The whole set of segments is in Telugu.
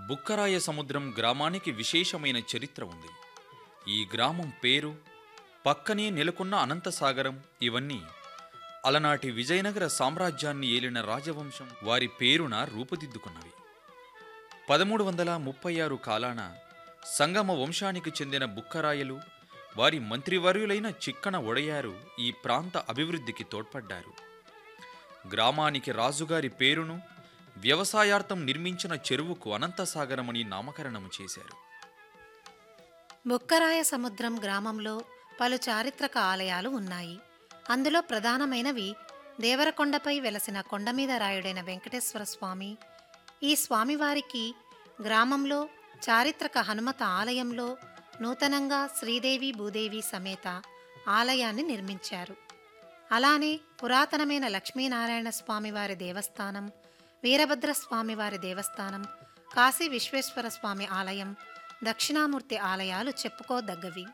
బుక్కరాయ సముద్రం గ్రామానికి విశేషమైన చరిత్ర ఉంది ఈ గ్రామం పేరు పక్కనే నెలకొన్న అనంతసాగరం ఇవన్నీ అలనాటి విజయనగర సామ్రాజ్యాన్ని ఏలిన రాజవంశం వారి పేరున రూపుదిద్దుకున్నవి పదమూడు వందల ముప్పై ఆరు కాలాన సంగమ వంశానికి చెందిన బుక్కరాయలు వారి మంత్రివర్యులైన చిక్కన ఒడయారు ఈ ప్రాంత అభివృద్ధికి తోడ్పడ్డారు గ్రామానికి రాజుగారి పేరును వ్యవసాయార్థం నిర్మించిన చెరువుకు అనంతసాగరమని నామకరణము చేశారు బుక్కరాయ సముద్రం గ్రామంలో పలు చారిత్రక ఆలయాలు ఉన్నాయి అందులో ప్రధానమైనవి దేవరకొండపై వెలసిన కొండమీద రాయుడైన వెంకటేశ్వర స్వామి ఈ స్వామివారికి గ్రామంలో చారిత్రక హనుమత ఆలయంలో నూతనంగా శ్రీదేవి భూదేవి సమేత ఆలయాన్ని నిర్మించారు అలానే పురాతనమైన లక్ష్మీనారాయణ స్వామివారి దేవస్థానం వీరభద్ర స్వామివారి దేవస్థానం కాశీ విశ్వేశ్వర స్వామి ఆలయం దక్షిణామూర్తి ఆలయాలు చెప్పుకోదగ్గవి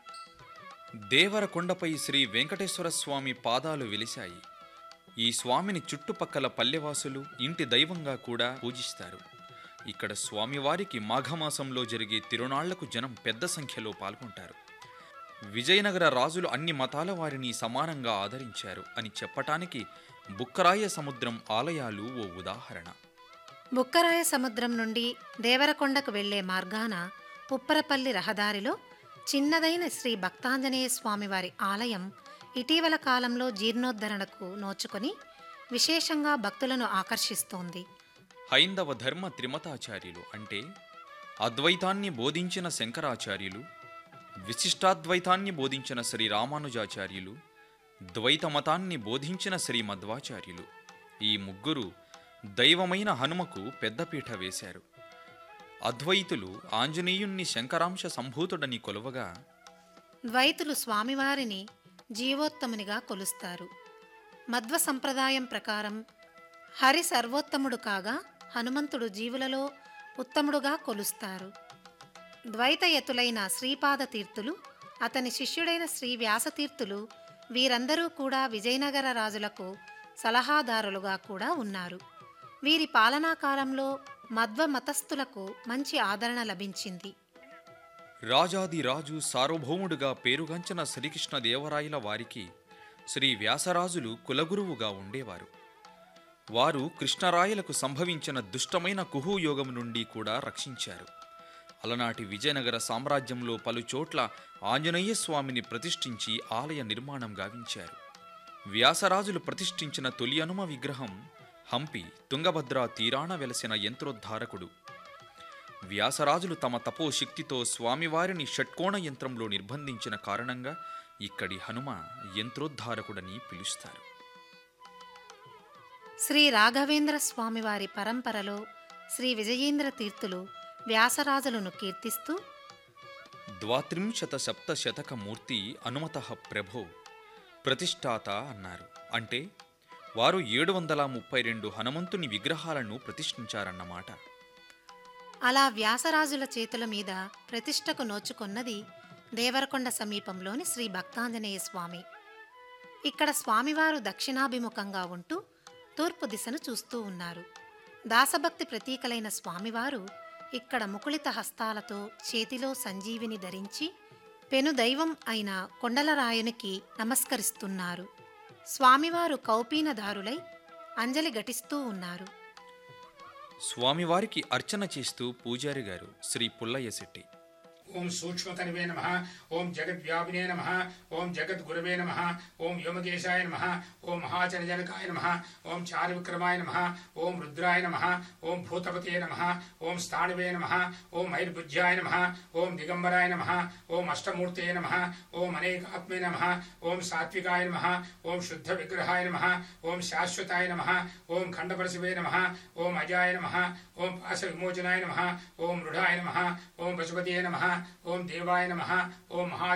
దేవరకొండపై శ్రీ వెంకటేశ్వర స్వామి పాదాలు వెలిశాయి ఈ స్వామిని చుట్టుపక్కల పల్లెవాసులు ఇంటి దైవంగా కూడా పూజిస్తారు ఇక్కడ స్వామివారికి మాఘమాసంలో జరిగే తిరునాళ్లకు జనం పెద్ద సంఖ్యలో పాల్గొంటారు విజయనగర రాజులు అన్ని మతాల వారిని సమానంగా ఆదరించారు అని చెప్పటానికి బుక్కరాయ సముద్రం ఆలయాలు ఓ ఉదాహరణ బుక్కరాయ సముద్రం నుండి దేవరకొండకు వెళ్లే మార్గాన ఉప్పరపల్లి రహదారిలో చిన్నదైన శ్రీ భక్తాంజనేయ స్వామివారి ఆలయం ఇటీవల కాలంలో జీర్ణోద్ధరణకు నోచుకొని విశేషంగా భక్తులను ఆకర్షిస్తోంది హైందవ ధర్మ త్రిమతాచార్యులు అంటే అద్వైతాన్ని బోధించిన శంకరాచార్యులు విశిష్టాద్వైతాన్ని బోధించిన శ్రీ రామానుజాచార్యులు ద్వైత మతాన్ని బోధించిన శ్రీ మధ్వాచార్యులు ఈ ముగ్గురు దైవమైన హనుమకు పెద్దపీఠ వేశారు అద్వైతులు ఆంజనేయుణ్ణి శంకరాంశ సంభూతుడని కొలవగా ద్వైతులు స్వామివారిని జీవోత్తమునిగా కొలుస్తారు మధ్వ సంప్రదాయం ప్రకారం హరి సర్వోత్తముడు కాగా హనుమంతుడు జీవులలో ఉత్తముడుగా కొలుస్తారు ద్వైతయతులైన శ్రీపాద తీర్థులు అతని శిష్యుడైన శ్రీ వ్యాసతీర్థులు వీరందరూ కూడా విజయనగర రాజులకు సలహాదారులుగా కూడా ఉన్నారు వీరి పాలనా కాలంలో మధ్వ మతస్థులకు మంచి ఆదరణ లభించింది రాజాది రాజు సార్వభౌముడుగా పేరుగాంచిన శ్రీకృష్ణదేవరాయల వారికి శ్రీ వ్యాసరాజులు కులగురువుగా ఉండేవారు వారు కృష్ణరాయలకు సంభవించిన దుష్టమైన కుహుయోగం నుండి కూడా రక్షించారు అలనాటి విజయనగర సామ్రాజ్యంలో పలుచోట్ల ఆంజనేయ స్వామిని ప్రతిష్ఠించి ఆలయ నిర్మాణం గావించారు వ్యాసరాజులు ప్రతిష్ఠించిన తొలి హనుమ విగ్రహం హంపి తుంగభద్రా తీరాన వెలసిన యంత్రోద్ధారకుడు వ్యాసరాజులు తమ తపోశక్తితో స్వామివారిని షట్కోణ యంత్రంలో నిర్బంధించిన కారణంగా ఇక్కడి హనుమ యంత్రోద్ధారకుడని పిలుస్తారు శ్రీ రాఘవేంద్ర స్వామివారి పరంపరలో శ్రీ విజయేంద్ర తీర్థులు వ్యాసరాజులను కీర్తిస్తూ ద్వాత్రింశత సప్త శతక మూర్తి అనుమత ప్రభో ప్రతిష్ఠాత అన్నారు అంటే వారు ఏడు వందల ముప్పై రెండు హనుమంతుని విగ్రహాలను ప్రతిష్ఠించారన్నమాట అలా వ్యాసరాజుల చేతుల మీద ప్రతిష్టకు నోచుకొన్నది దేవరకొండ సమీపంలోని శ్రీ భక్తాంజనేయ స్వామి ఇక్కడ స్వామివారు దక్షిణాభిముఖంగా ఉంటూ తూర్పు దిశను చూస్తూ ఉన్నారు దాసభక్తి ప్రతీకలైన స్వామివారు ఇక్కడ ముకుళిత హస్తాలతో చేతిలో సంజీవిని ధరించి పెను దైవం అయిన కొండలరాయునికి నమస్కరిస్తున్నారు స్వామివారు కౌపీనదారులై అంజలి ఘటిస్తూ ఉన్నారు స్వామివారికి అర్చన చేస్తూ పూజారి గారు శ్రీ పుల్లయ్య శెట్టి ఓం సూక్ష్మతనివే నమ ఓం జగద్వ్యాపినే నమ ఓం జగద్గురవే నమ ఓం వ్యోమకేశాయ నమ ఓం మహాచనజనకాయ నమ ఓం చారువిక్రమాయ నమ ఓం రుద్రాయ నమ ఓం భూతపతే నమ ఓం స్థాణవే నమ ఓం మైర్భుజ్యాయ నమ ఓం దిగంబరాయ నమ ఓం అష్టమూర్తే నమ ఓం అనేకాత్మే నమ ఓం సాత్వికాయ నమ ఓం శుద్ధ విగ్రహాయ నమ ఓం శాశ్వతాయ నమ ఓం ఖండపరశివే నమ ఓం అజాయ నమ ఓం పాశ విమోచనాయ నమ ఓం మృఢాయ నమ ఓం పశుపతే నమ ఓం దేవాయ నమ ఓం మహా